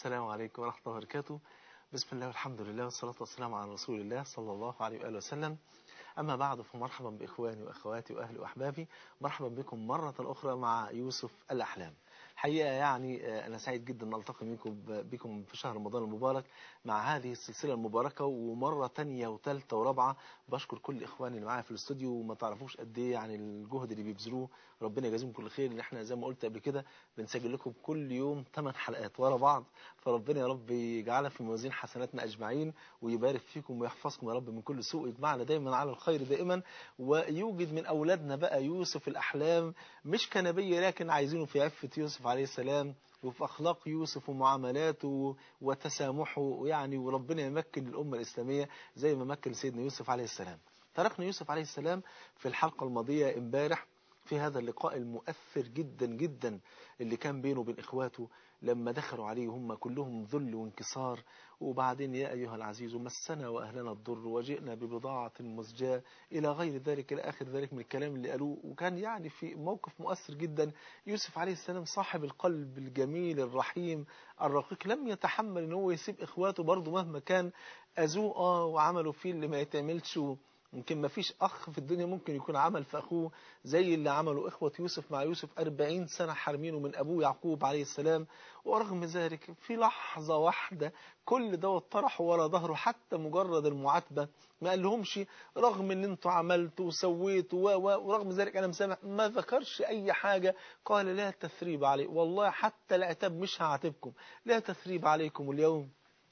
السلام عليكم ورحمة الله وبركاته بسم الله والحمد لله والصلاة والسلام على رسول الله صلى الله عليه وآله وسلم أما بعد فمرحبا بإخواني وأخواتي وأهلي وأحبابي مرحبا بكم مرة أخرى مع يوسف الأحلام حقيقة يعني أنا سعيد جدا أن ألتقي بكم بكم في شهر رمضان المبارك مع هذه السلسلة المباركة ومرة تانية وثالثة ورابعة بشكر كل إخواني اللي معايا في الاستوديو وما تعرفوش قد إيه يعني الجهد اللي بيبذلوه ربنا يجازيهم كل خير إن إحنا زي ما قلت قبل كده بنسجل لكم كل يوم 8 حلقات ورا بعض فربنا يا رب يجعلها في موازين حسناتنا أجمعين ويبارك فيكم ويحفظكم يا رب من كل سوء يجمعنا دايما على الخير دائما ويوجد من أولادنا بقى يوسف الأحلام مش كنبي لكن عايزينه في عفة يوسف عليه السلام وفي أخلاق يوسف ومعاملاته وتسامحه يعني وربنا يمكن الأمة الإسلامية زي ما مكن سيدنا يوسف عليه السلام تركنا يوسف عليه السلام في الحلقة الماضية امبارح في هذا اللقاء المؤثر جدا جدا اللي كان بينه وبين إخواته لما دخلوا عليه هم كلهم ذل وانكسار وبعدين يا أيها العزيز مسنا وأهلنا الضر وجئنا ببضاعة مزجاة إلى غير ذلك إلى آخر ذلك من الكلام اللي قالوه وكان يعني في موقف مؤثر جدا يوسف عليه السلام صاحب القلب الجميل الرحيم الرقيق لم يتحمل ان هو يسيب إخواته برضه مهما كان أذوه آه وعملوا فيه اللي ما يتعملش يمكن ما فيش أخ في الدنيا ممكن يكون عمل في أخوه زي اللي عمله إخوة يوسف مع يوسف أربعين سنة حارمينه من أبوه يعقوب عليه السلام ورغم ذلك في لحظة واحدة كل ده طرحه ورا ظهره حتى مجرد المعاتبة ما قال لهمش رغم ان انتوا عملتوا وسويتوا ورغم ذلك انا مسامح ما ذكرش اي حاجة قال لا تثريب علي والله حتى العتاب مش هعاتبكم لا تثريب عليكم اليوم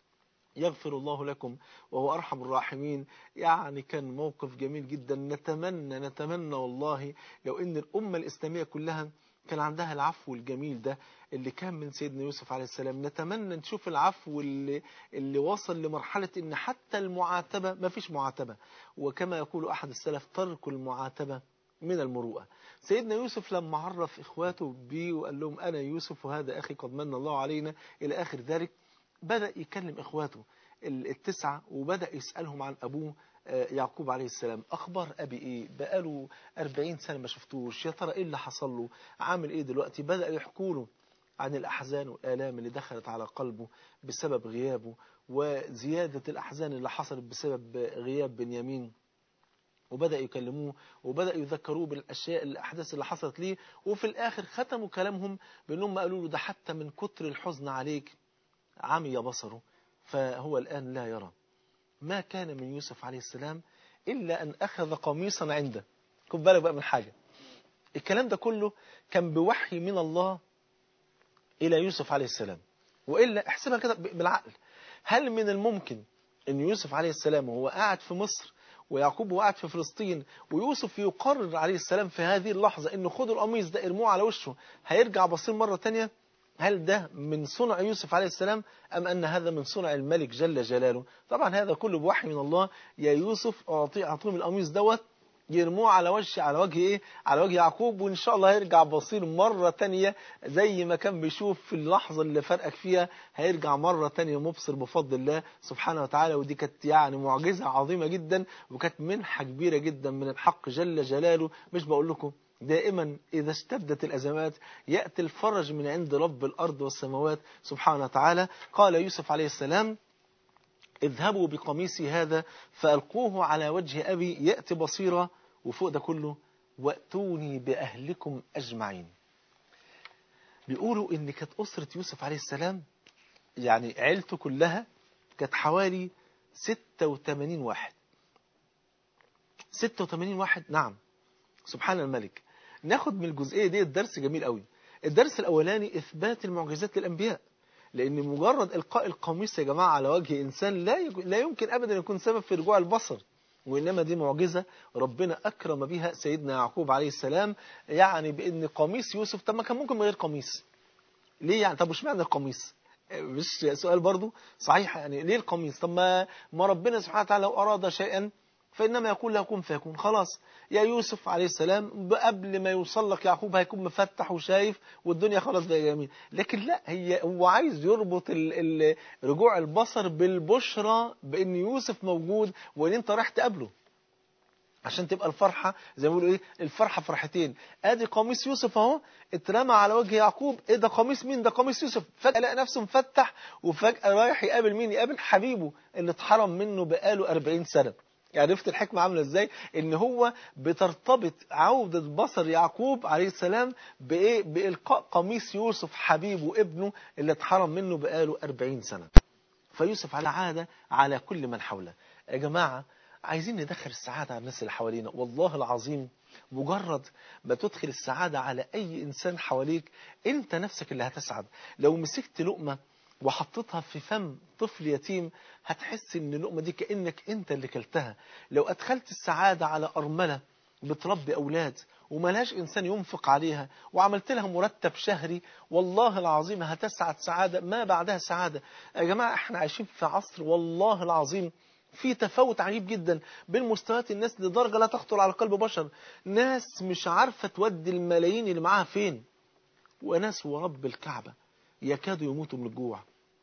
يغفر الله لكم وهو أرحم الراحمين يعني كان موقف جميل جدا نتمنى نتمنى والله لو أن الأمة الإسلامية كلها كان عندها العفو الجميل ده اللي كان من سيدنا يوسف عليه السلام نتمنى نشوف العفو اللي, اللي وصل لمرحلة ان حتى المعاتبة ما فيش معاتبة وكما يقول أحد السلف ترك المعاتبة من المروءة سيدنا يوسف لما عرف إخواته بيه وقال لهم أنا يوسف وهذا أخي قد من الله علينا إلى آخر ذلك بدأ يكلم إخواته التسعة وبدأ يسألهم عن أبوه يعقوب عليه السلام أخبار أبي إيه بقاله أربعين سنة ما شفتوش يا ترى إيه اللي حصل له عامل إيه دلوقتي بدأ يحكوا له عن الأحزان والآلام اللي دخلت على قلبه بسبب غيابه وزيادة الأحزان اللي حصلت بسبب غياب بنيامين وبدأ يكلموه وبدأ يذكروه بالأشياء الأحداث اللي حصلت ليه وفي الآخر ختموا كلامهم بأنهم قالوا له ده حتى من كتر الحزن عليك عمي بصره فهو الآن لا يرى ما كان من يوسف عليه السلام إلا أن أخذ قميصا عنده خد بالك بقى من حاجة الكلام ده كله كان بوحي من الله إلى يوسف عليه السلام وإلا احسبها كده بالعقل هل من الممكن أن يوسف عليه السلام وهو قاعد في مصر ويعقوب قاعد في فلسطين ويوسف يقرر عليه السلام في هذه اللحظة أنه خدوا القميص ده ارموه على وشه هيرجع بصير مرة تانية هل ده من صنع يوسف عليه السلام أم أن هذا من صنع الملك جل جلاله طبعا هذا كله بوحي من الله يا يوسف أعطيه أعطيهم القميص دوت يرموه على وجه على وجه ايه على وجه يعقوب وان شاء الله هيرجع بصير مرة تانية زي ما كان بيشوف في اللحظة اللي فرقك فيها هيرجع مرة تانية مبصر بفضل الله سبحانه وتعالى ودي كانت يعني معجزة عظيمة جدا وكانت منحة كبيرة جدا من الحق جل جلاله مش بقول لكم دائما إذا اشتدت الأزمات يأتي الفرج من عند رب الأرض والسماوات سبحانه وتعالى قال يوسف عليه السلام اذهبوا بقميصي هذا فألقوه على وجه أبي يأتي بصيرا وفوق ده كله وأتوني بأهلكم أجمعين بيقولوا إن كانت أسرة يوسف عليه السلام يعني عيلته كلها كانت حوالي 86 واحد 86 واحد نعم سبحان الملك ناخد من الجزئية دي الدرس جميل قوي الدرس الأولاني إثبات المعجزات للأنبياء لأن مجرد إلقاء القميص يا جماعة على وجه إنسان لا لا يمكن أبدا يكون سبب في رجوع البصر وإنما دي معجزة ربنا أكرم بها سيدنا يعقوب عليه السلام يعني بأن قميص يوسف طب ما كان ممكن من غير قميص ليه يعني طب وش معنى القميص مش سؤال برضو صحيح يعني ليه القميص طب ما ما ربنا سبحانه وتعالى لو أراد شيئا فإنما يقول له كن فيكون خلاص يا يوسف عليه السلام قبل ما يوصل لك يعقوب هيكون مفتح وشايف والدنيا خلاص بقى جميل لكن لا هي هو عايز يربط ال ال رجوع البصر بالبشرى بأن يوسف موجود وأن أنت رايح تقابله عشان تبقى الفرحة زي ما بيقولوا ايه الفرحة فرحتين ادي قميص يوسف اهو اترمى على وجه يعقوب ايه ده قميص مين ده قميص يوسف فجأة لقى نفسه مفتح وفجأة رايح يقابل مين يقابل حبيبه اللي اتحرم منه بقاله 40 سنة يعني عرفت الحكمة عاملة ازاي ان هو بترتبط عودة بصر يعقوب عليه السلام بايه بإلقاء قميص يوسف حبيبه ابنه اللي اتحرم منه بقاله 40 سنة فيوسف على عادة على كل من حوله يا جماعة عايزين ندخل السعادة على الناس اللي حوالينا والله العظيم مجرد ما تدخل السعادة على أي إنسان حواليك أنت نفسك اللي هتسعد لو مسكت لقمة وحطيتها في فم طفل يتيم هتحس ان اللقمة دي كأنك انت اللي كلتها لو أدخلت السعادة على أرملة بتربي أولاد وملهاش إنسان ينفق عليها وعملت لها مرتب شهري والله العظيم هتسعد سعادة ما بعدها سعادة يا جماعة احنا عايشين في عصر والله العظيم في تفاوت عجيب جدا بين مستويات الناس لدرجة لا تخطر على قلب بشر ناس مش عارفة تودي الملايين اللي معاها فين وناس ورب الكعبة يكادوا يموتوا من الجوع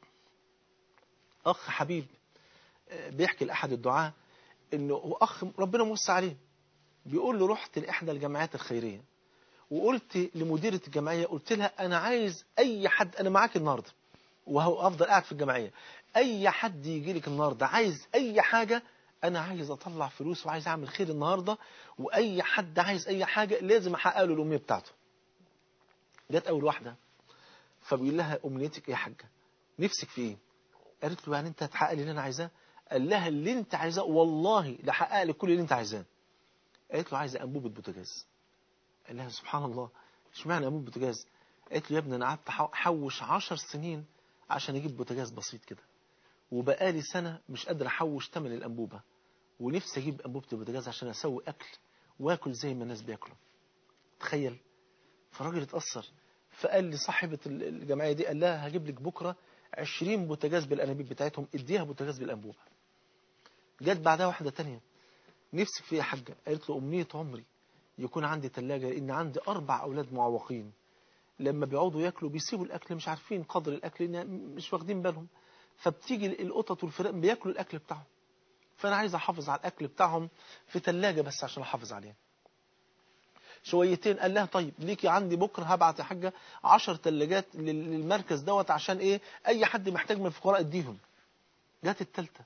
أخ حبيب بيحكي لأحد الدعاة إنه أخ ربنا موسى عليه بيقول له رحت لإحدى الجمعيات الخيرية وقلت لمديرة الجمعية قلت لها أنا عايز أي حد أنا معاك النهاردة وهو أفضل قاعد في الجمعية أي حد يجي لك النهاردة عايز أي حاجة أنا عايز أطلع فلوس وعايز أعمل خير النهاردة وأي حد عايز أي حاجة لازم أحقق له الأمنية بتاعته جت أول واحدة فبيقول لها أمنيتك إيه يا حاجة نفسك في إيه قالت له يعني أنت هتحقق لي اللي أنا عايزاه قال لها اللي أنت عايزاه والله لحقق لك كل اللي أنت عايزاه قالت له عايزة أنبوبة بوتاجاز قال لها سبحان الله اشمعنى أنبوبة بوتاجاز قالت له يا ابني أنا قعدت أحوش عشر سنين عشان أجيب بوتاجاز بسيط كده وبقالي سنة مش قادر أحوش تمن الأنبوبة ونفسي أجيب أنبوبة البوتاجاز عشان أسوي أكل وآكل زي ما الناس بياكلوا تخيل فالراجل اتأثر فقال لي صاحبة الجمعية دي قال لها هجيب لك بكرة 20 بوتاجاز بالأنابيب بتاعتهم اديها بوتاجاز بالأنبوبة جت بعدها واحدة تانية نفسك فيها حاجة قالت له أمنية عمري يكون عندي ثلاجة لأن عندي أربع أولاد معوقين لما بيقعدوا ياكلوا بيسيبوا الأكل مش عارفين قدر الأكل لأن مش واخدين بالهم فبتيجي القطط والفئران بياكلوا الأكل بتاعهم فأنا عايز أحافظ على الأكل بتاعهم في ثلاجة بس عشان أحافظ عليه شويتين قال لها طيب ليكي عندي بكرة هبعت يا حاجة 10 ثلاجات للمركز دوت عشان ايه اي حد محتاج من الفقراء اديهم جت الثالثه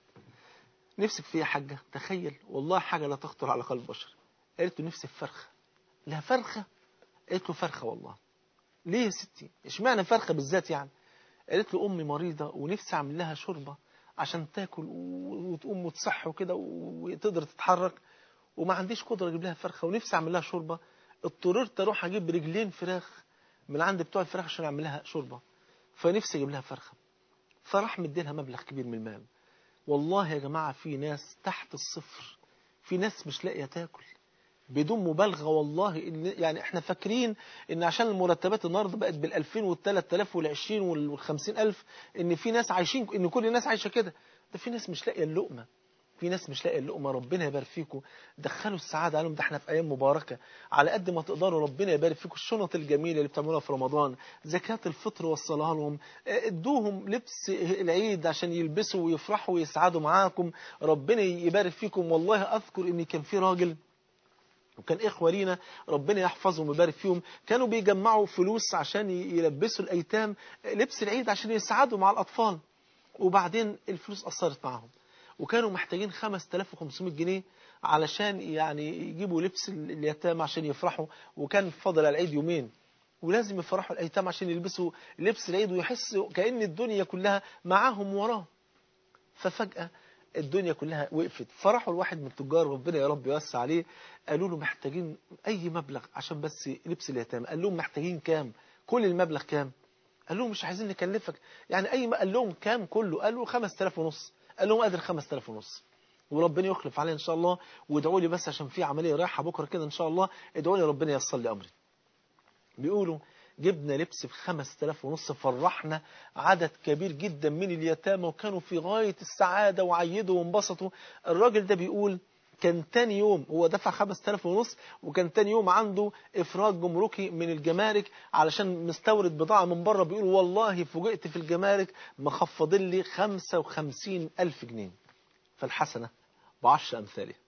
نفسك فيها حاجة تخيل والله حاجة لا تخطر على قلب بشر قالت له نفسي في فرخة لها فرخة قالت له فرخة والله ليه يا ستي اشمعنى فرخة بالذات يعني قالت له أمي مريضة ونفسي أعمل لها شوربة عشان تاكل وتقوم وتصح وكده وتقدر تتحرك وما عنديش قدرة أجيب لها فرخة ونفسي أعمل لها شوربة اضطررت أروح أجيب رجلين فراخ من عند بتوع الفراخ عشان أعمل لها شوربة فنفسي أجيب لها فرخة فراح مديلها مبلغ كبير من المال والله يا جماعة في ناس تحت الصفر في ناس مش لاقية تاكل بدون مبالغة والله إن يعني احنا فاكرين ان عشان المرتبات النهارده بقت بالألفين والتلات والعشرين والخمسين ألف ان في ناس عايشين ان كل الناس عايشة كده ده في ناس مش لاقية اللقمة في ناس مش لاقيه اللقمه ربنا يبارك فيكم دخلوا السعاده عليهم ده احنا في ايام مباركه على قد ما تقدروا ربنا يبارك فيكم الشنط الجميله اللي بتعملوها في رمضان زكاه الفطر وصلها لهم ادوهم لبس العيد عشان يلبسوا ويفرحوا ويسعدوا معاكم ربنا يبارك فيكم والله اذكر ان كان في راجل وكان إخوة لينا ربنا يحفظهم ويبارك فيهم كانوا بيجمعوا فلوس عشان يلبسوا الأيتام لبس العيد عشان يسعدوا مع الأطفال وبعدين الفلوس أثرت معهم وكانوا محتاجين 5500 جنيه علشان يعني يجيبوا لبس اليتامى عشان يفرحوا وكان فاضل العيد يومين ولازم يفرحوا الأيتام عشان يلبسوا لبس العيد ويحسوا كأن الدنيا كلها معاهم وراه ففجأة الدنيا كلها وقفت فرحوا الواحد من التجار ربنا يا رب يوسع عليه قالوا له محتاجين أي مبلغ عشان بس لبس اليتامى قال لهم محتاجين كام كل المبلغ كام قال لهم مش عايزين نكلفك يعني أي ما قال لهم كام كله قالوا 5000 ونص قال لهم قادر 5000 ونص وربنا يخلف عليه ان شاء الله وادعوا لي بس عشان في عمليه رايحه بكره كده ان شاء الله ادعوا لي ربنا ييسر لي امري بيقولوا جبنا لبس ب 5000 ونص فرحنا عدد كبير جدا من اليتامى وكانوا في غايه السعاده وعيدوا وانبسطوا الراجل ده بيقول كان تاني يوم هو دفع 5000 ونص وكان تاني يوم عنده افراج جمركي من الجمارك علشان مستورد بضاعه من بره بيقول والله فوجئت في الجمارك مخفضين لي 55000 جنيه فالحسنه بعشر امثالها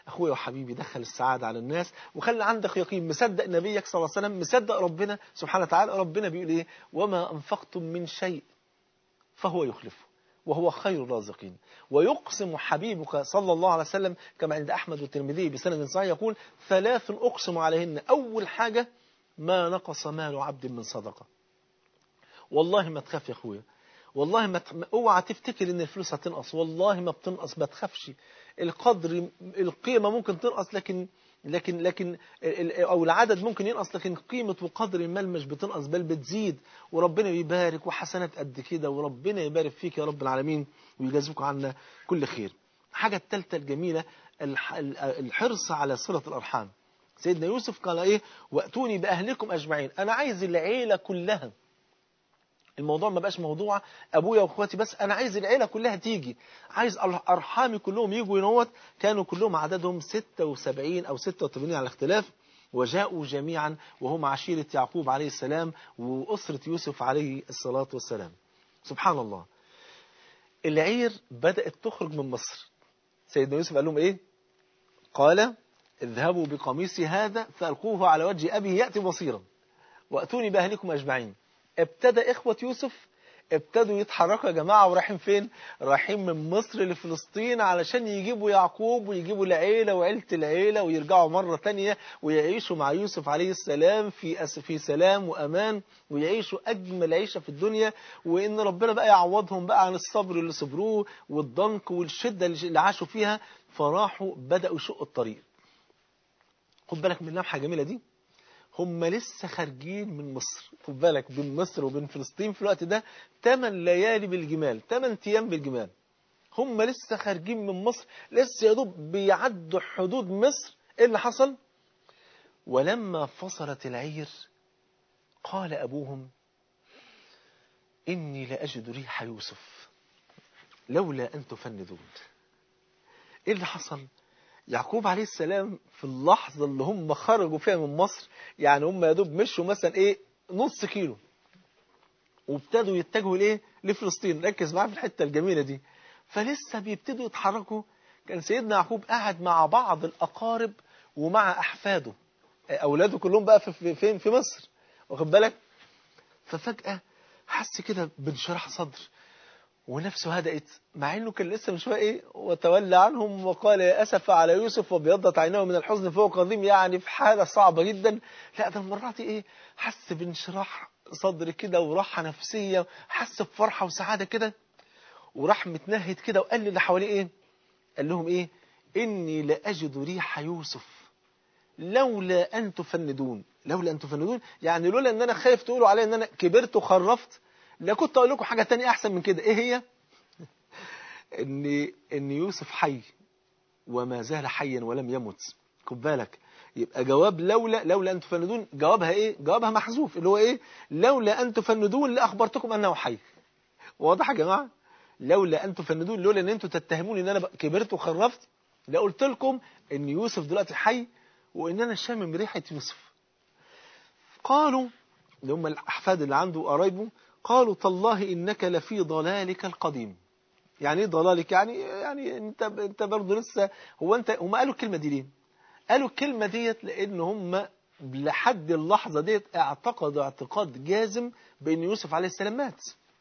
اخويا وحبيبي دخل السعاده على الناس وخلي عندك يقين مصدق نبيك صلى الله عليه وسلم مصدق ربنا سبحانه وتعالى ربنا بيقول ايه وما انفقتم من شيء فهو يخلفه وهو خير الرازقين ويقسم حبيبك صلى الله عليه وسلم كما عند أحمد والترمذي بسند صحيح يقول ثلاث أقسم عليهن أول حاجة ما نقص مال عبد من صدقة والله ما تخاف يا أخويا والله ما ت... اوعى تفتكر ان الفلوس هتنقص والله ما بتنقص ما تخافش القدر القيمة ممكن تنقص لكن لكن لكن او العدد ممكن ينقص لكن قيمة وقدر المال مش بتنقص بل بتزيد وربنا بيبارك وحسنات قد كده وربنا يبارك فيك يا رب العالمين ويجازيك عنا كل خير الحاجة الثالثة الجميلة الحرص على صلة الأرحام سيدنا يوسف قال ايه واتوني بأهلكم أجمعين أنا عايز العيلة كلها الموضوع ما بقاش موضوع ابويا واخواتي بس انا عايز العيله كلها تيجي عايز ارحامي كلهم يجوا ينوت كانوا كلهم عددهم 76 او 86 على اختلاف وجاءوا جميعا وهم عشيرة يعقوب عليه السلام وأسرة يوسف عليه الصلاة والسلام سبحان الله العير بدأت تخرج من مصر سيدنا يوسف قال لهم ايه قال اذهبوا بقميصي هذا فألقوه على وجه أبي يأتي بصيرا وأتوني بأهلكم أجمعين ابتدى إخوة يوسف ابتدوا يتحركوا يا جماعة ورايحين فين رايحين من مصر لفلسطين علشان يجيبوا يعقوب ويجيبوا العيلة وعيلة العيلة ويرجعوا مرة تانية ويعيشوا مع يوسف عليه السلام في أس في سلام وأمان ويعيشوا أجمل عيشة في الدنيا وإن ربنا بقى يعوضهم بقى عن الصبر اللي صبروه والضنك والشدة اللي عاشوا فيها فراحوا بدأوا يشقوا الطريق خد بالك من اللمحة الجميلة دي هم لسه خارجين من مصر خد بالك بين مصر وبين فلسطين في الوقت ده 8 ليالي بالجمال 8 ايام بالجمال هم لسه خارجين من مصر لسه يا دوب بيعدوا حدود مصر ايه اللي حصل ولما فصلت العير قال ابوهم اني لاجد ريح يوسف لولا ان تفندون ايه اللي حصل يعقوب عليه السلام في اللحظة اللي هم خرجوا فيها من مصر يعني هم يا دوب مشوا مثلا ايه نص كيلو وابتدوا يتجهوا لايه لفلسطين ركز معايا في الحتة الجميلة دي فلسه بيبتدوا يتحركوا كان سيدنا يعقوب قاعد مع بعض الأقارب ومع أحفاده أولاده كلهم بقى في فين في مصر واخد بالك ففجأة حس كده بانشراح صدر ونفسه هدأت مع انه كان لسه من شويه ايه وتولى عنهم وقال يا اسف على يوسف وابيضت عيناه من الحزن فهو قديم يعني في حاله صعبه جدا لا ده المره دي ايه حس بانشراح صدر كده وراحه نفسيه حس بفرحه وسعاده كده وراح متنهد كده وقال للي حواليه ايه قال لهم ايه اني لاجد ريح يوسف لولا ان تفندون لولا ان تفندون يعني لولا ان انا خايف تقولوا عليا ان انا كبرت وخرفت لا كنت اقول لكم حاجة تانية احسن من كده ايه هي ان ان يوسف حي وما زال حيا ولم يمت خد بالك يبقى جواب لولا لولا ان تفندون جوابها ايه جوابها محذوف اللي هو ايه لولا ان تفندون لاخبرتكم انه حي واضح يا جماعه لولا ان تفندون لولا ان انتوا تتهموني ان انا كبرت وخرفت لا قلت لكم ان يوسف دلوقتي حي وان انا شامم ريحه يوسف قالوا اللي هم الاحفاد اللي عنده قرايبه قالوا تالله إنك لفي ضلالك القديم يعني ايه ضلالك يعني يعني انت انت برضه لسه هو انت هم قالوا الكلمه دي ليه قالوا الكلمه ديت لان هم لحد اللحظه ديت اعتقدوا اعتقاد جازم بان يوسف عليه السلام مات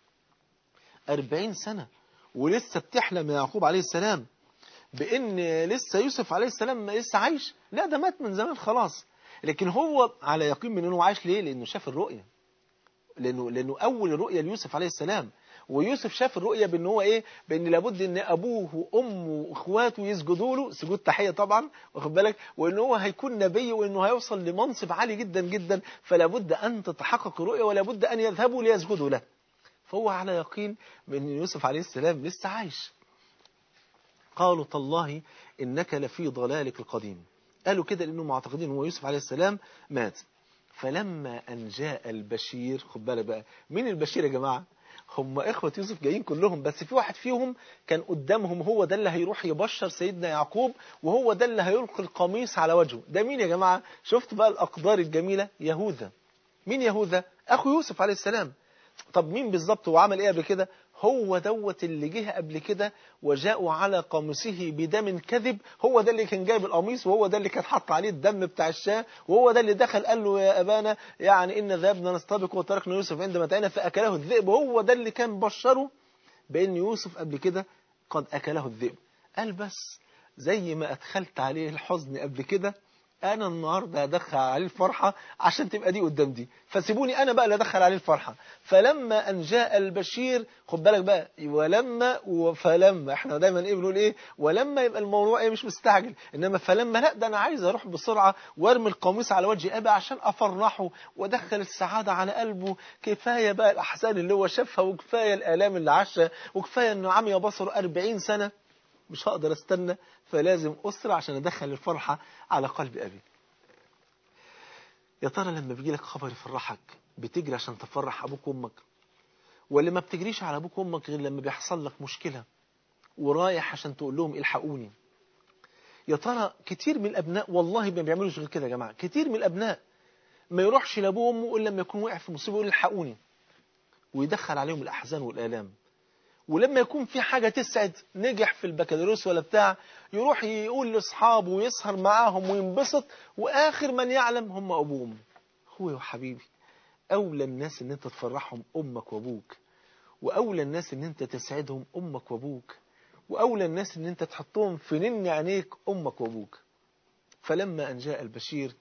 40 سنه ولسه بتحلم يا يعقوب عليه السلام بان لسه يوسف عليه السلام لسه عايش لا ده مات من زمان خلاص لكن هو على يقين من انه عايش ليه لانه شاف الرؤيه لانه لانه اول رؤيه ليوسف عليه السلام ويوسف شاف الرؤيه بان هو ايه بان لابد ان ابوه وامه واخواته يسجدوا له سجود تحيه طبعا واخد بالك وان هو هيكون نبي وانه هيوصل لمنصب عالي جدا جدا فلا بد ان تتحقق الرؤيه ولا بد ان يذهبوا ليسجدوا له فهو على يقين بان يوسف عليه السلام لسه عايش قالوا تالله انك لفي ضلالك القديم قالوا كده لانهم معتقدين هو يوسف عليه السلام مات فلما أن جاء البشير خد بالك بقى مين البشير يا جماعة هم إخوة يوسف جايين كلهم بس في واحد فيهم كان قدامهم هو ده اللي هيروح يبشر سيدنا يعقوب وهو ده اللي هيلقي القميص على وجهه ده مين يا جماعة شفت بقى الأقدار الجميلة يهوذا مين يهوذا أخو يوسف عليه السلام طب مين بالظبط وعمل ايه قبل كده هو دوت اللي جه قبل كده وجاءوا على قاموسه بدم كذب هو ده اللي كان جايب القميص وهو ده اللي كان حط عليه الدم بتاع الشاه وهو ده اللي دخل قال له يا ابانا يعني ان ذهبنا نستبق وتركنا يوسف عند متاعنا فاكله الذئب هو ده اللي كان بشره بان يوسف قبل كده قد اكله الذئب قال بس زي ما ادخلت عليه الحزن قبل كده انا النهارده هدخل عليه الفرحه عشان تبقى دي قدام دي فسيبوني انا بقى اللي ادخل عليه الفرحه فلما ان جاء البشير خد بالك بقى ولما وفلما احنا دايما ايه بنقول ايه ولما يبقى الموضوع ايه مش مستعجل انما فلما لا ده انا عايز اروح بسرعه وارمي القميص على وجه ابي عشان افرحه وادخل السعاده على قلبه كفايه بقى الاحزان اللي هو شافها وكفايه الالام اللي عاشها وكفايه انه عمي بصره 40 سنه مش هقدر استنى فلازم أسرع عشان أدخل الفرحة على قلب أبي يا ترى لما بيجي لك خبر يفرحك بتجري عشان تفرح أبوك وأمك ولا ما بتجريش على أبوك وأمك غير لما بيحصل لك مشكلة ورايح عشان تقول لهم الحقوني يا ترى كتير من الأبناء والله ما بيعملوش غير كده يا جماعة كتير من الأبناء ما يروحش لأبوه وأمه إلا لما يكون وقع في مصيبة يقول الحقوني ويدخل عليهم الأحزان والآلام ولما يكون في حاجة تسعد نجح في البكالوريوس ولا بتاع يروح يقول لأصحابه ويسهر معاهم وينبسط وآخر من يعلم هم أبوه وأمه هو يا حبيبي أولى الناس إن أنت تفرحهم أمك وأبوك وأولى الناس إن أنت تسعدهم أمك وأبوك وأولى الناس إن أنت تحطهم في نن عينيك أمك وأبوك فلما أن جاء البشير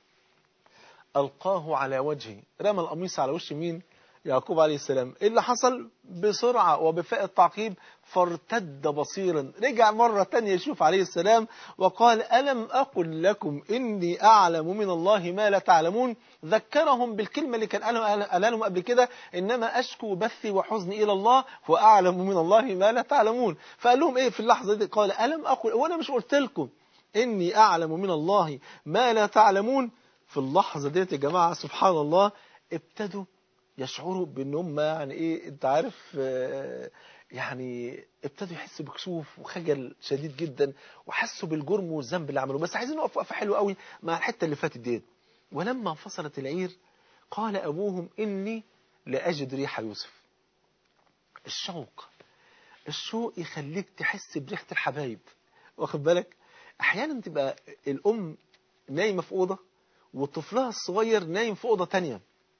ألقاه على وجهه رمى القميص على وش مين يعقوب عليه السلام إيه اللي حصل بسرعة وبفاء التعقيب فارتد بصيرا رجع مرة تانية يشوف عليه السلام وقال ألم أقل لكم إني أعلم من الله ما لا تعلمون ذكرهم بالكلمة اللي كان قالها لهم قبل كده إنما أشكو بثي وحزني إلى الله وأعلم من الله ما لا تعلمون فقال لهم إيه في اللحظة دي قال ألم أقل وأنا مش قلت لكم إني أعلم من الله ما لا تعلمون في اللحظة ديت يا جماعة سبحان الله ابتدوا يشعروا بان هم يعني ايه انت عارف يعني ابتدوا يحسوا بكسوف وخجل شديد جدا وحسوا بالجرم والذنب اللي عملوه بس عايزين نقف وقفه حلوه قوي مع الحته اللي فاتت ديت ولما انفصلت العير قال ابوهم اني لاجد ريح يوسف الشوق الشوق يخليك تحس بريحه الحبايب واخد بالك احيانا تبقى الام نايمه في اوضه وطفلها الصغير نايم في اوضه ثانيه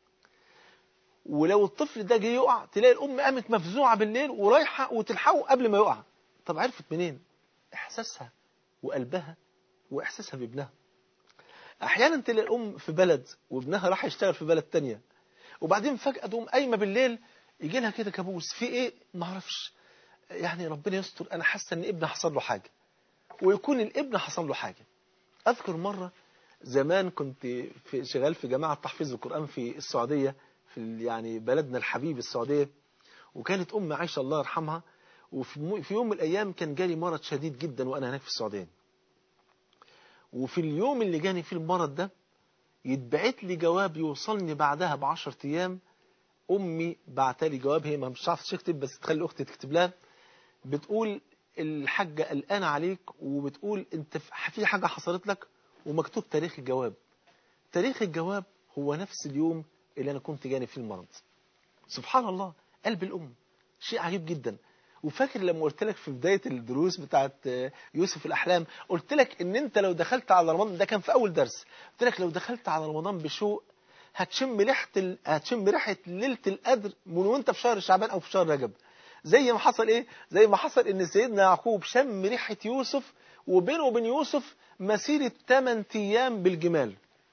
ولو الطفل ده جه يقع تلاقي الام قامت مفزوعه بالليل ورايحه وتلحقه قبل ما يقع طب عرفت منين احساسها وقلبها واحساسها بابنها احيانا تلاقي الام في بلد وابنها راح يشتغل في بلد تانية وبعدين فجاه تقوم قايمه بالليل يجي لها كده كابوس في ايه ما اعرفش يعني ربنا يستر انا حاسه ان ابني حصل له حاجه ويكون الابن حصل له حاجه اذكر مره زمان كنت في شغال في جماعه تحفيظ القران في السعوديه في يعني بلدنا الحبيب السعودية وكانت أم عائشة الله يرحمها وفي يوم من الأيام كان جالي مرض شديد جدا وأنا هناك في السعودية وفي اليوم اللي جاني فيه المرض ده يتبعت لي جواب يوصلني بعدها بعشر أيام أمي بعتلي جواب هي ما مش عارفة تكتب بس تخلي أختي تكتب لها بتقول الحاجة قلقانة عليك وبتقول أنت في حاجة حصلت لك ومكتوب تاريخ الجواب تاريخ الجواب هو نفس اليوم اللي أنا كنت جاني فيه المرض سبحان الله قلب الأم شيء عجيب جدا وفاكر لما قلت لك في بداية الدروس بتاعت يوسف الأحلام قلت لك ان انت لو دخلت على رمضان ده كان في أول درس قلت لك لو دخلت على رمضان بشوق هتشم ريحة ال... هتشم ريحة ليلة القدر من وانت في شهر شعبان أو في شهر رجب زي ما حصل ايه زي ما حصل ان سيدنا يعقوب شم ريحة يوسف وبينه وبين يوسف مسيرة 8 ايام بالجمال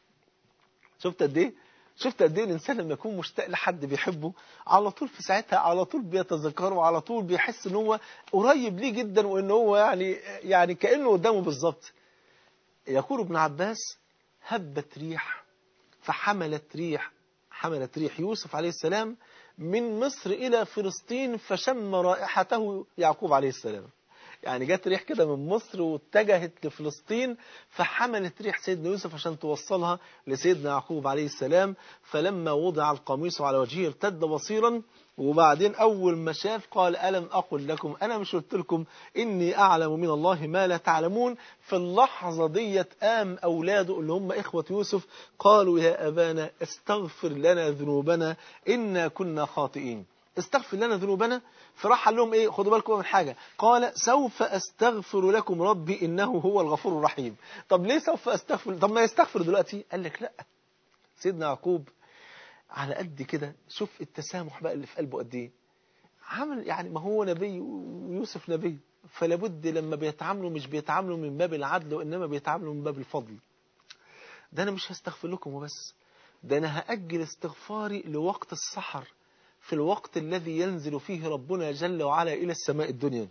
شفت قد ايه شفت قد ايه الانسان لما يكون مشتاق لحد بيحبه على طول في ساعتها على طول بيتذكره على طول بيحس ان هو قريب ليه جدا وان هو يعني يعني كانه قدامه بالظبط يقول ابن عباس هبت ريح فحملت ريح حملت ريح يوسف عليه السلام من مصر إلى فلسطين فشم رائحته يعقوب عليه السلام يعني جت ريح كده من مصر واتجهت لفلسطين فحملت ريح سيدنا يوسف عشان توصلها لسيدنا يعقوب عليه السلام فلما وضع القميص على وجهه ارتد بصيرا وبعدين أول ما شاف قال ألم أقل لكم أنا مش قلت لكم إني أعلم من الله ما لا تعلمون في اللحظة ديت قام أولاده اللي هم إخوة يوسف قالوا يا أبانا استغفر لنا ذنوبنا إنا كنا خاطئين استغفر لنا ذنوبنا فراح قال لهم ايه خدوا بالكم من حاجة قال سوف استغفر لكم ربي انه هو الغفور الرحيم طب ليه سوف استغفر طب ما يستغفر دلوقتي قال لك لا سيدنا يعقوب على قد كده شوف التسامح بقى اللي في قلبه قد ايه عمل يعني ما هو نبي ويوسف نبي فلا بد لما بيتعاملوا مش بيتعاملوا من باب العدل وانما بيتعاملوا من باب الفضل ده انا مش هستغفر لكم وبس ده انا هاجل استغفاري لوقت السحر في الوقت الذي ينزل فيه ربنا جل وعلا إلى السماء الدنيا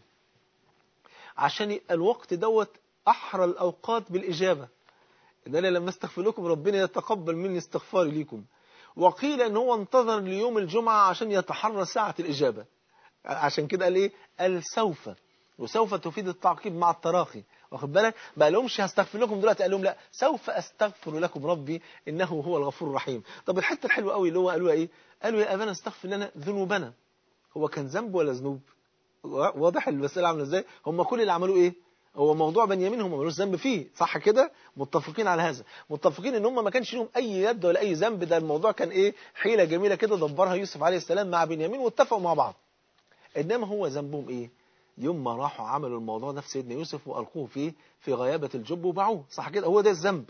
عشان الوقت دوت أحرى الأوقات بالإجابة إن أنا لما استغفر لكم ربنا يتقبل مني استغفاري لكم وقيل أن هو انتظر ليوم الجمعة عشان يتحرى ساعة الإجابة عشان كده قال إيه قال سوف وسوف تفيد التعقيب مع التراخي واخد بالك ما قالهمش هستغفر لكم دلوقتي قال لهم لا سوف استغفر لكم ربي انه هو الغفور الرحيم طب الحته الحلوه قوي اللي هو قالوها ايه قالوا يا ابانا استغفر لنا ذنوبنا هو كان ذنب ولا ذنوب واضح المساله عامله ازاي هم كل اللي عملوه ايه هو موضوع بنيامين هم ملوش ذنب فيه صح كده متفقين على هذا متفقين ان هم ما كانش لهم اي يد ولا اي ذنب ده الموضوع كان ايه حيله جميله كده دبرها يوسف عليه السلام مع بنيامين واتفقوا مع بعض انما هو ذنبهم ايه يوم ما راحوا عملوا الموضوع ده في سيدنا يوسف وألقوه فيه في غيابة الجب وباعوه صح كده هو ده الذنب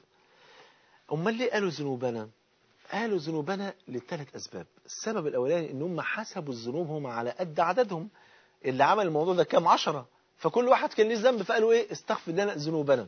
أمال ليه قالوا ذنوبنا قالوا ذنوبنا لثلاث أسباب السبب الأولاني إن هم حسبوا الذنوب هم على قد عددهم اللي عمل الموضوع ده كام عشرة فكل واحد كان ليه ذنب فقالوا إيه استغفر لنا ذنوبنا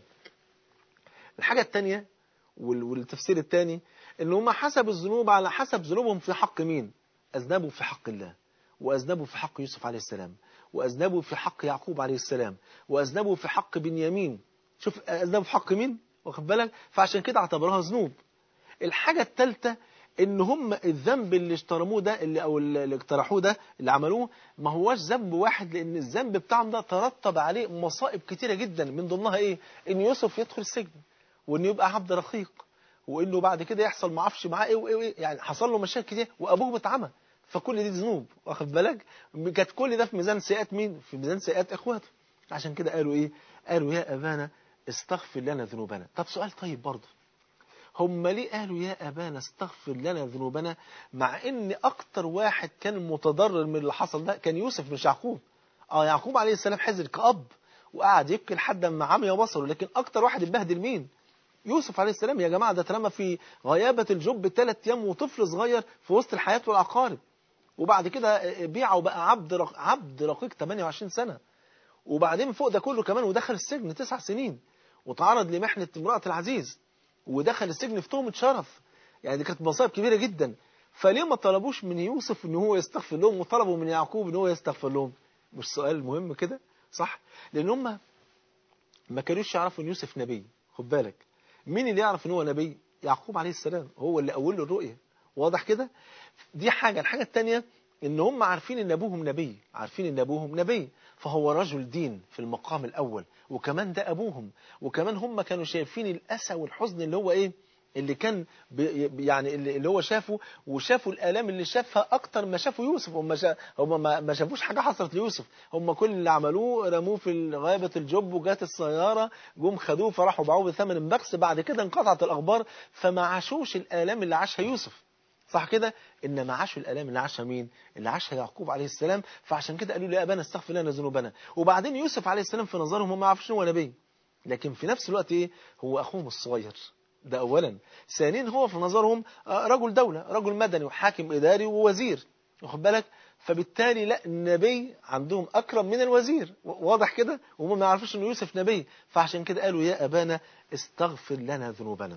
الحاجة الثانية والتفسير الثاني إن هم حسبوا الذنوب على حسب ذنوبهم في حق مين أذنبوا في حق الله وأذنبوا في حق يوسف عليه السلام وأذنبوا في حق يعقوب عليه السلام وأذنبوا في حق بنيامين شوف أذنبوا في حق مين واخد بالك فعشان كده اعتبروها ذنوب الحاجة الثالثة ان هم الذنب اللي اشترموه ده اللي او اللي اقترحوه ده اللي عملوه ما هواش ذنب واحد لان الذنب بتاعهم ده ترتب عليه مصائب كتيرة جدا من ضمنها ايه ان يوسف يدخل السجن وانه يبقى عبد رقيق وانه بعد كده يحصل ما اعرفش معاه ايه وايه وايه يعني حصل له مشاكل كتير وابوه اتعمى فكل دي ذنوب واخد بالك كانت كل ده في ميزان سيئات مين في ميزان سيئات اخواته عشان كده قالوا ايه قالوا يا ابانا استغفر لنا ذنوبنا طب سؤال طيب برضه هم ليه قالوا يا ابانا استغفر لنا ذنوبنا مع ان اكتر واحد كان متضرر من اللي حصل ده كان يوسف مش يعقوب اه يعقوب عليه السلام حزن كأب وقعد يبكي لحد ما عمي بصره لكن اكتر واحد اتبهدل مين يوسف عليه السلام يا جماعه ده اترمى في غيابه الجب ثلاث ايام وطفل صغير في وسط الحياه والعقارب وبعد كده بيعه وبقى عبد رق... عبد رقيق 28 سنة وبعدين فوق ده كله كمان ودخل السجن تسع سنين وتعرض لمحنة امرأة العزيز ودخل السجن في تهمة شرف يعني دي كانت مصائب كبيرة جدا فليه ما طلبوش من يوسف ان هو يستغفر لهم وطلبوا من يعقوب ان هو يستغفر لهم مش سؤال مهم كده صح لان هم ما كانوش يعرفوا ان يوسف نبي خد بالك مين اللي يعرف ان هو نبي يعقوب عليه السلام هو اللي اول له الرؤيه واضح كده دي حاجة الحاجة الثانية ان هم عارفين ان ابوهم نبي عارفين ان ابوهم نبي فهو رجل دين في المقام الاول وكمان ده ابوهم وكمان هم كانوا شايفين الاسى والحزن اللي هو ايه اللي كان يعني اللي هو شافه وشافوا الالام اللي شافها اكتر ما شافوا يوسف هم شا هم ما شافوش حاجه حصلت ليوسف هم كل اللي عملوه رموه في غابه الجب وجات السياره جم خدوه فراحوا باعوه بثمن بخس بعد كده انقطعت الاخبار فما عاشوش الالام اللي عاشها يوسف صح كده انما عاشوا الالام اللي عاشها مين اللي عاشها يعقوب عليه السلام فعشان كده قالوا له يا ابانا استغفر لنا ذنوبنا وبعدين يوسف عليه السلام في نظرهم هم ما يعرفوش هو نبي لكن في نفس الوقت ايه هو اخوهم الصغير ده اولا ثانيا هو في نظرهم رجل دولة رجل مدني وحاكم اداري ووزير واخد بالك فبالتالي لا النبي عندهم اكرم من الوزير واضح كده وهم ما يعرفوش ان يوسف نبي فعشان كده قالوا يا ابانا استغفر لنا ذنوبنا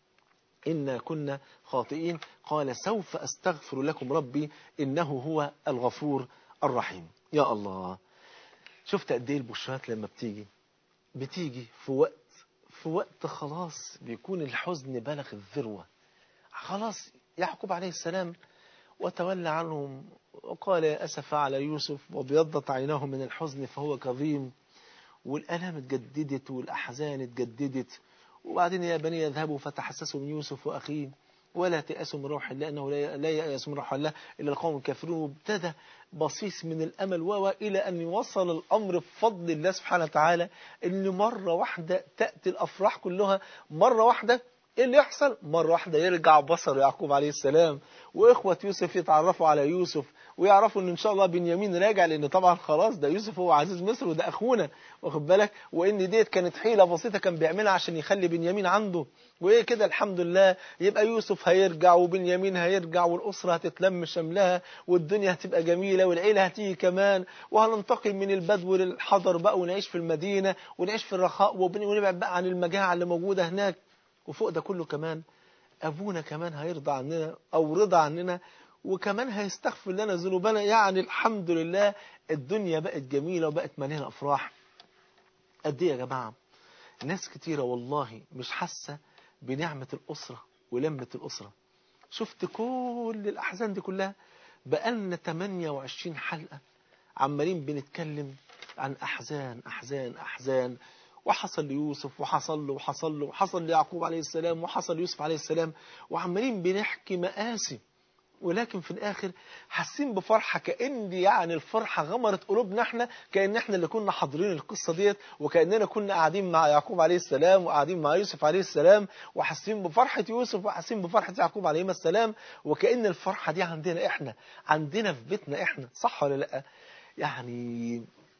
إنا كنا خاطئين قال سوف أستغفر لكم ربي إنه هو الغفور الرحيم يا الله شفت قد ايه البشرات لما بتيجي بتيجي في وقت في وقت خلاص بيكون الحزن بلغ الذروة خلاص يعقوب عليه السلام وتولى عنهم وقال يا أسف على يوسف وابيضت عيناه من الحزن فهو كظيم والآلام اتجددت والأحزان اتجددت وبعدين يا بني يذهبوا فتحسسوا من يوسف وأخيه ولا تيأسوا من روح الله أنه لا يأس من روح الله إلا القوم الكافرون وابتدى بصيص من الأمل و إلى أن يوصل الأمر بفضل الله سبحانه وتعالى أن مرة واحدة تأتي الأفراح كلها مرة واحدة ايه اللي يحصل مرة واحدة يرجع بصر يعقوب عليه السلام واخوة يوسف يتعرفوا على يوسف ويعرفوا ان ان شاء الله بنيامين راجع لان طبعا خلاص ده يوسف هو عزيز مصر وده اخونا واخد بالك وان ديت كانت حيلة بسيطة كان بيعملها عشان يخلي بنيامين عنده وايه كده الحمد لله يبقى يوسف هيرجع وبنيامين هيرجع والاسرة هتتلم شملها والدنيا هتبقى جميلة والعيلة هتيجي كمان وهننتقل من البدو للحضر بقى ونعيش في المدينة ونعيش في الرخاء ونبعد بقى عن المجاعة اللي موجودة هناك وفوق ده كله كمان أبونا كمان هيرضى عننا أو رضى عننا وكمان هيستغفر لنا ذنوبنا يعني الحمد لله الدنيا بقت جميلة وبقت مليانة أفراح قد إيه يا جماعة ناس كتيرة والله مش حاسة بنعمة الأسرة ولمة الأسرة شفت كل الأحزان دي كلها بقالنا 28 حلقة عمالين بنتكلم عن أحزان أحزان أحزان وحصل ليوسف وحصل له وحصل له وحصل ليعقوب عليه السلام وحصل ليوسف عليه السلام وعمالين بنحكي مآسي ولكن في الآخر حاسين بفرحة كأن يعني الفرحة غمرت قلوبنا احنا كأن احنا اللي كنا حاضرين القصة ديت وكأننا كنا قاعدين مع يعقوب عليه السلام وقاعدين مع يوسف عليه السلام وحاسين بفرحة يوسف وحاسين بفرحة يعقوب عليه السلام وكأن الفرحة دي عندنا احنا عندنا في بيتنا احنا صح ولا لا يعني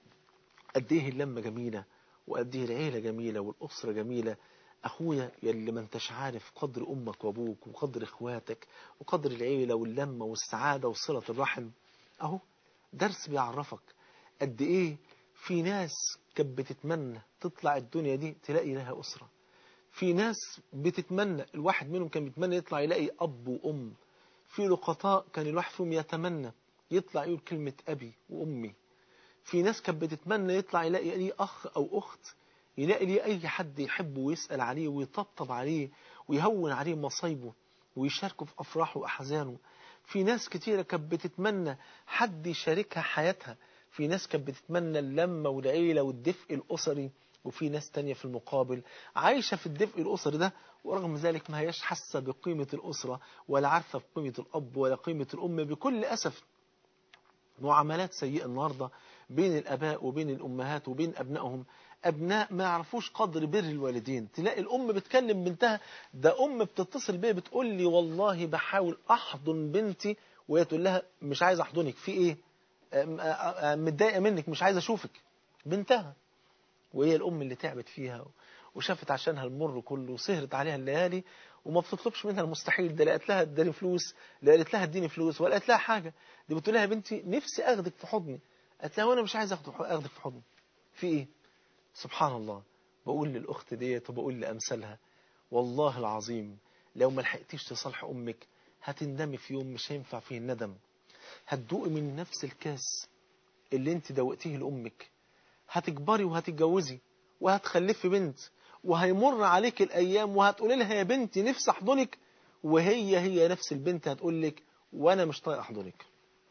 قد ايه اللمة جميلة وقد ايه العيلة جميلة والأسرة جميلة أخويا يلي ما انتش عارف قدر أمك وأبوك وقدر إخواتك وقدر العيلة واللمة والسعادة وصلة الرحم أهو درس بيعرفك قد إيه في ناس كانت بتتمنى تطلع الدنيا دي تلاقي لها أسرة في ناس بتتمنى الواحد منهم كان بيتمنى يطلع يلاقي أب وأم في لقطاء كان الواحد فيهم يتمنى يطلع يقول كلمة أبي وأمي في ناس كانت بتتمنى يطلع يلاقي ليه أخ أو أخت يلاقي ليه أي حد يحبه ويسأل عليه ويطبطب عليه ويهون عليه مصايبه ويشاركه في أفراحه وأحزانه في ناس كتيرة كانت بتتمنى حد يشاركها حياتها في ناس كانت بتتمنى اللمة والعيلة والدفء الأسري وفي ناس تانية في المقابل عايشة في الدفء الأسري ده ورغم ذلك ما هياش حاسة بقيمة الأسرة ولا عارفة بقيمة الأب ولا قيمة الأم بكل أسف معاملات سيئة النهاردة بين الأباء وبين الأمهات وبين أبنائهم أبناء ما يعرفوش قدر بر الوالدين تلاقي الأم بتكلم بنتها ده أم بتتصل بيا بتقول لي والله بحاول أحضن بنتي وهي تقول لها مش عايز أحضنك في إيه متضايقة منك مش عايز أشوفك بنتها وهي الأم اللي تعبت فيها وشافت عشانها المر كله وسهرت عليها الليالي وما بتطلبش منها المستحيل ده لا قالت لها اداني فلوس لا قالت لها اديني فلوس ولا قالت لها حاجة دي بتقول لها يا بنتي نفسي اخدك في حضني قالت لها وانا مش عايز اخدك في حضني في ايه سبحان الله بقول للاخت ديت وبقول لامثالها والله العظيم لو ما لحقتيش تصالح امك هتندمي في يوم مش هينفع فيه الندم هتدوقي من نفس الكاس اللي انت دوقتيه لامك هتكبري وهتتجوزي وهتخلفي بنت وهيمر عليك الأيام وهتقولي لها يا بنتي نفسي أحضنك وهي هي نفس البنت هتقول لك وأنا مش طايق أحضنك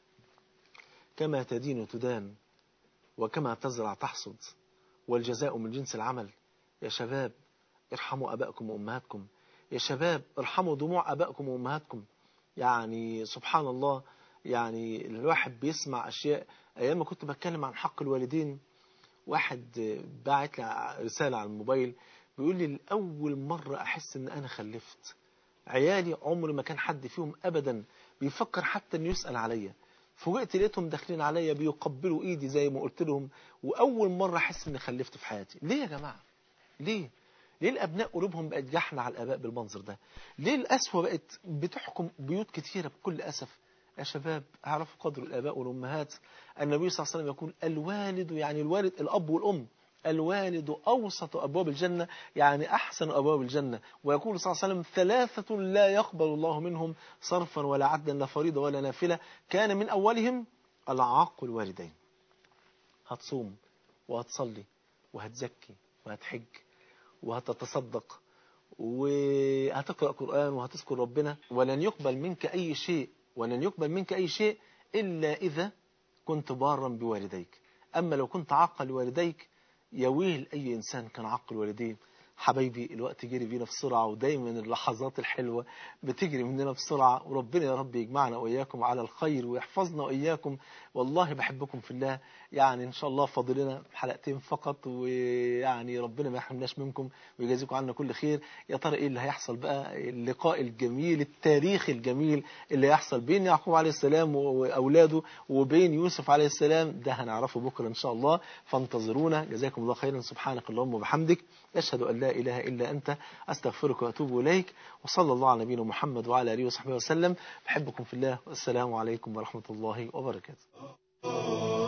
كما تدين تدان وكما تزرع تحصد والجزاء من جنس العمل يا شباب ارحموا أبائكم وأمهاتكم يا شباب ارحموا دموع أبائكم وأمهاتكم يعني سبحان الله يعني الواحد بيسمع أشياء أيام ما كنت بتكلم عن حق الوالدين واحد باعت لي رسالة على الموبايل بيقول لي لأول مرة أحس إن أنا خلفت عيالي عمر ما كان حد فيهم أبدا بيفكر حتى إنه يسأل عليا فوجئت لقيتهم داخلين عليا بيقبلوا إيدي زي ما قلت لهم وأول مرة أحس إني خلفت في حياتي ليه يا جماعة ليه ليه الأبناء قلوبهم بقت جحنة على الآباء بالمنظر ده ليه الأسوة بقت بتحكم بيوت كتيرة بكل أسف يا شباب اعرفوا قدر الآباء والأمهات النبي صلى الله عليه وسلم يقول الوالد يعني الوالد الأب والأم الوالد أوسط أبواب الجنة يعني أحسن أبواب الجنة ويقول صلى الله عليه وسلم ثلاثة لا يقبل الله منهم صرفا ولا عدلا لا فريضة ولا نافلة كان من أولهم العاق الوالدين هتصوم وهتصلي وهتزكي وهتحج وهتتصدق وهتقرأ قرآن وهتذكر ربنا ولن يقبل منك أي شيء ولن يقبل منك أي شيء إلا إذا كنت بارا بوالديك أما لو كنت عاقا لوالديك يا ويل أي إنسان كان عقل والديه حبايبي الوقت جري بينا بسرعة ودايما اللحظات الحلوة بتجري مننا بسرعة وربنا يا رب يجمعنا وإياكم على الخير ويحفظنا وإياكم والله بحبكم في الله يعني إن شاء الله فاضلنا حلقتين فقط ويعني ربنا ما يحرمناش منكم ويجازيكم عنا كل خير يا ترى إيه اللي هيحصل بقى اللقاء الجميل التاريخي الجميل اللي هيحصل بين يعقوب عليه السلام وأولاده وبين يوسف عليه السلام ده هنعرفه بكرة إن شاء الله فانتظرونا جزاكم الله خيرا سبحانك اللهم وبحمدك أشهد أن لا إله إلا أنت أستغفرك وأتوب إليك وصلى الله على نبينا محمد وعلى آله وصحبه وسلم بحبكم في الله والسلام عليكم ورحمة الله وبركاته